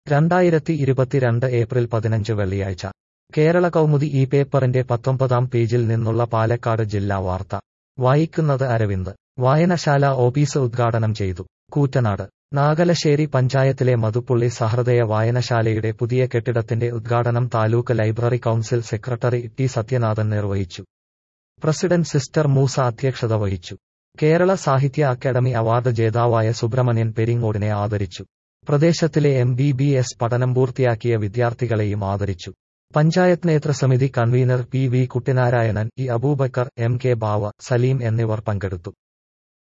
രണ്ടായിരത്തി ഇരുപത്തിരണ്ട് ഏപ്രിൽ പതിനഞ്ച് വെള്ളിയാഴ്ച കേരള കൗമുദി ഈ പേപ്പറിന്റെ പത്തൊമ്പതാം പേജിൽ നിന്നുള്ള പാലക്കാട് ജില്ലാ വാർത്ത വായിക്കുന്നത് അരവിന്ദ് വായനശാല ഓഫീസ് ഉദ്ഘാടനം ചെയ്തു കൂറ്റനാട് നാഗലശ്ശേരി പഞ്ചായത്തിലെ മധുപ്പുള്ളി സഹൃദയ വായനശാലയുടെ പുതിയ കെട്ടിടത്തിന്റെ ഉദ്ഘാടനം taluk library council secretary T Sathyanathan നിർവഹിച്ചു പ്രസിഡന്റ് സിസ്റ്റർ മൂസ അധ്യക്ഷത വഹിച്ചു കേരള സാഹിത്യ അക്കാദമി അവാർഡ് ജേതാവായ സുബ്രഹ്മണ്യൻ പെരിങ്ങോടിനെ ആദരിച്ചു പ്രദേശത്തിലെ എം ബി ബി എസ് പഠനം പൂർത്തിയാക്കിയ വിദ്യാർത്ഥികളെയും ആദരിച്ചു പഞ്ചായത്ത് നേതൃസമിതി convener P V Kuttinarayanan E Aboobacker M K Bava Saleem എന്നിവർ പങ്കെടുത്തു